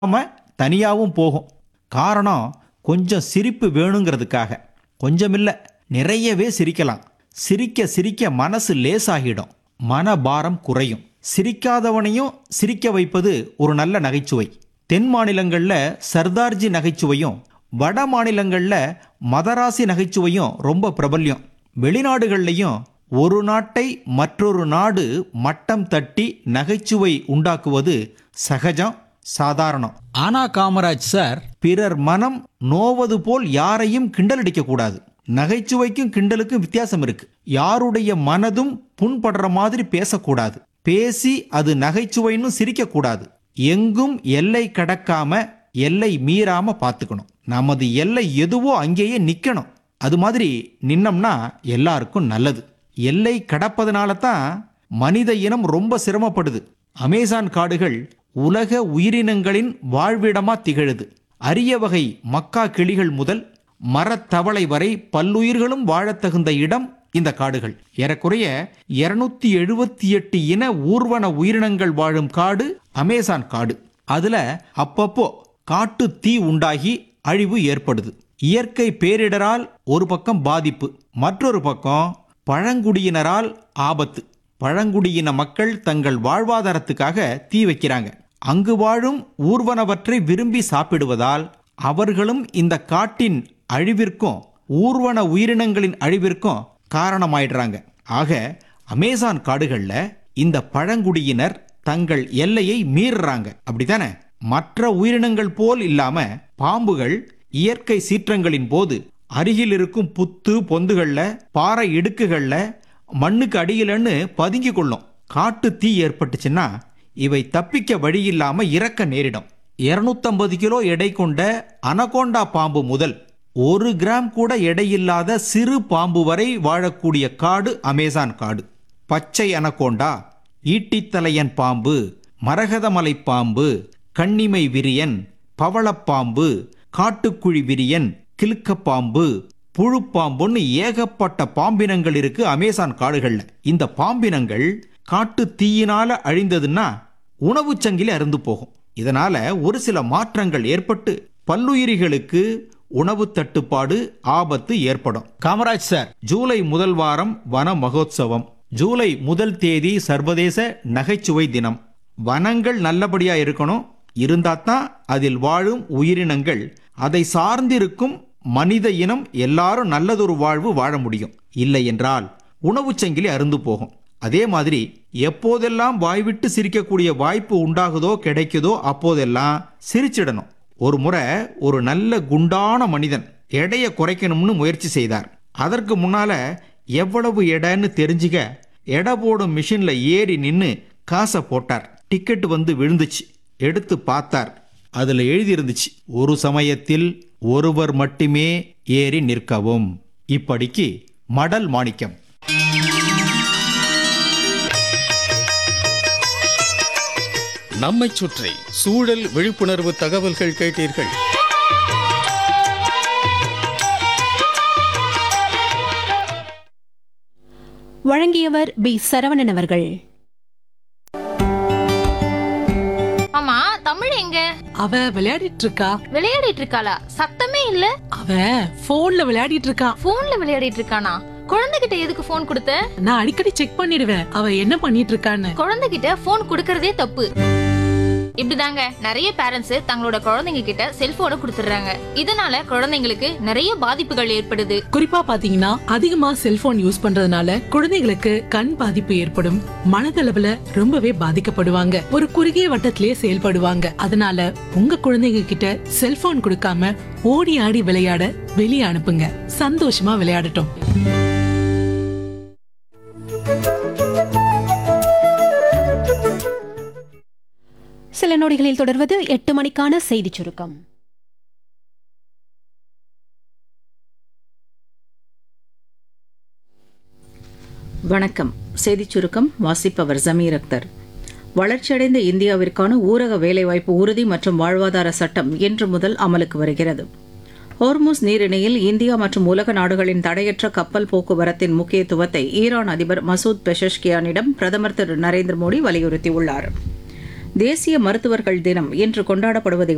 நம்ம தனியாகவும் போகும் காரணம் கொஞ்சம் சிரிப்பு வேணுங்கிறதுக்காக கொஞ்சம் இல்லை நிறையவே சிரிக்கலாம் சிரிக்க சிரிக்க மனசு லேசாகிடும் மனபாரம் குறையும் சிரிக்காதவனையும் சிரிக்க வைப்பது ஒரு நல்ல நகைச்சுவை தென் மாநிலங்களில் சர்தார்ஜி நகைச்சுவையும் வட மாநிலங்களில் மதராசி நகைச்சுவையும் ரொம்ப பிரபல்யம் வெளிநாடுகள்லையும் ஒரு நாட்டை மற்றொரு நாடு மட்டம் தட்டி நகைச்சுவை உண்டாக்குவது சகஜம் சாதாரணம் ஆனா காமராஜ் சார் பிறர் மனம் நோவது போல் யாரையும் கிண்டலடிக்க கூடாது நகைச்சுவைக்கும் கிண்டலுக்கும் வித்தியாசம் இருக்கு யாருடைய மனதும் புண்படுற மாதிரி பேசக்கூடாது பேசி அது நகைச்சுவைன்னு சிரிக்க கூடாது எங்கும் எல்லை கடக்காம எல்லை மீறாம பார்த்துக்கணும் நமது எல்லை எதுவோ அங்கேயே நிக்கணும் அது மாதிரி நின்னோம்னா எல்லாருக்கும் நல்லது எல்லை கடப்பதனால தான் மனித இனம் ரொம்ப சிரமப்படுது அமேசான் காடுகள் உலக உயிரினங்களின் வாழ்விடமா திகழுது அரிய வகை மக்கா கிளிகள் முதல் மரத்தவளை வரை பல்லுயிர்களும் வாழத் தகுந்த இடம் இந்த காடுகள் ஏறக்குறைய இருநூத்தி எழுபத்தி எட்டு இன ஊர்வன உயிரினங்கள் வாழும் காடு அமேசான் காடு அதுல அப்பப்போ காட்டு தீ உண்டாகி அழிவு ஏற்படுது இயற்கை பேரிடரால் ஒரு பக்கம் பாதிப்பு மற்றொரு பக்கம் பழங்குடியினரால் ஆபத்து பழங்குடியின மக்கள் தங்கள் வாழ்வாதாரத்துக்காக தீ வைக்கிறாங்க அங்கு வாழும் ஊர்வனவற்றை விரும்பி சாப்பிடுவதால் அவர்களும் இந்த காட்டின் அழிவிற்கும் ஊர்வன உயிரினங்களின் அழிவிற்கும் காரணமாயிடுறாங்க ஆக அமேசான் காடுகள்ல இந்த பழங்குடியினர் தங்கள் எல்லையை மீறுறாங்க அப்படித்தானே மற்ற உயிரினங்கள் போல் இல்லாம பாம்புகள் இயற்கை சீற்றங்களின் போது அருகில் இருக்கும் புத்து பொந்துகள்ல பாறை இடுக்குகள்ல மண்ணுக்கு அடியிலன்னு பதுங்கி கொள்ளும் காட்டு தீ ஏற்பட்டுச்சுன்னா இவை தப்பிக்க வழியில்லாம இறக்க நேரிடும் 250 கிலோ எடை கொண்ட அனகோண்டா பாம்பு முதல் ஒரு கிராம் கூட எடையில்லாத சிறு பாம்பு வரை வாழக்கூடிய காடு அமேசான் காடு பச்சை அனகோண்டா ஈட்டித்தலையன் பாம்பு மரகதமலை பாம்பு கண்ணிமை விரியன் பவளப்பாம்பு காட்டுக்குழி விரியன் கிலுக்கப்பாம்பு புழுப்பாம்புன்னு ஏகப்பட்ட பாம்பினங்கள் இருக்கு அமேசான் காடுகள்ல இந்த பாம்பினங்கள் காட்டு தீயினால அழிந்ததுன்னா உணவுச் சங்கிலி அருந்து போகும் இதனால ஒரு சில மாற்றங்கள் ஏற்பட்டு பல்லுயிரிகளுக்கு உணவு தட்டுப்பாடு ஆபத்து ஏற்படும் காமராஜ் சார் ஜூலை முதல் வாரம் வன மகோத்சவம் ஜூலை முதல் தேதி சர்வதேச நகைச்சுவை தினம் வனங்கள் நல்லபடியா இருக்கணும் இருந்தாதான் அதில் வாழும் உயிரினங்கள் அதை சார்ந்திருக்கும் மனித இனம் எல்லாரும் நல்லதொரு வாழ்வு வாழ முடியும் இல்லை என்றால் உணவுச் சங்கிலி அருந்து போகும் அதே மாதிரி எப்போதெல்லாம் வாய்விட்டு சிரிக்கக்கூடிய வாய்ப்பு உண்டாகுதோ கிடைக்குதோ அப்போதெல்லாம் சிரிச்சிடணும் ஒரு முறை ஒரு நல்ல குண்டான மனிதன் எடையை குறைக்கணும்னு முயற்சி செய்தார் அதற்கு முன்னால எவ்வளவு எடைன்னு தெரிஞ்சுக்க எடை போடும் மிஷின்ல ஏறி நின்னு காசை போட்டார் டிக்கெட் வந்து விழுந்துச்சு எடுத்து பார்த்தார் அதுல எழுதியிருந்துச்சு ஒரு சமயத்தில் ஒருவர் மட்டுமே ஏறி நிற்கவும் இப்படிக்கு மடல் மாணிக்கம் நம்மைச் சுற்றி சூழல் விழிப்புணர்வு தகவல்கள் கேட்டீர்கள் வழங்கியவர் பி சரவணன் அவர்கள் ஆமா தமிழ் எங்க அவ விளையாடிட்டு இருக்கா விளையாடிட்டு இருக்காளா சத்தமே இல்ல அவ போன்ல விளையாடிட்டு இருக்கா போன்ல விளையாடிட்டு இருக்கானா குழந்தைகிட்ட எதுக்கு போன் கொடுத்த நான் அடிக்கடி செக் பண்ணிடுவேன் அவ என்ன பண்ணிட்டு இருக்கான்னு குழந்தைகிட்ட போன் கொடுக்கறதே தப்பு இப்படிதாங்க நிறைய பேரண்ட்ஸ் தங்களோட குழந்தைங்க கிட்ட செல்போனை கொடுத்துடுறாங்க இதனால குழந்தைங்களுக்கு நிறைய பாதிப்புகள் ஏற்படுது குறிப்பா பாத்தீங்கன்னா அதிகமா செல்போன் யூஸ் பண்றதுனால குழந்தைகளுக்கு கண் பாதிப்பு ஏற்படும் மனதளவுல ரொம்பவே பாதிக்கப்படுவாங்க ஒரு குறுகிய வட்டத்திலேயே செயல்படுவாங்க அதனால உங்க குழந்தைங்க கிட்ட செல்போன் கொடுக்காம ஓடி ஆடி விளையாட வெளியே அனுப்புங்க சந்தோஷமா விளையாடட்டும் சில நொடிகளில் தொடர்வது எட்டு மணிக்கான செய்திச் சுருக்கம் வணக்கம் செய்திச் சுருக்கம் வாசிப்பவர் ஜமீர் அக்தர் வளர்ச்சியடைந்த இந்தியாவிற்கான ஊரக வேலைவாய்ப்பு உறுதி மற்றும் வாழ்வாதார சட்டம் இன்று முதல் அமலுக்கு வருகிறது ஹோர்முஸ் நீரிணையில் இந்தியா மற்றும் உலக நாடுகளின் தடையற்ற கப்பல் போக்குவரத்தின் முக்கியத்துவத்தை ஈரான் அதிபர் மசூத் பெஷஷ்கியானிடம் பிரதமர் திரு நரேந்திர மோடி வலியுறுத்தியுள்ளார் தேசிய மருத்துவர்கள் தினம் இன்று கொண்டாடப்படுவதை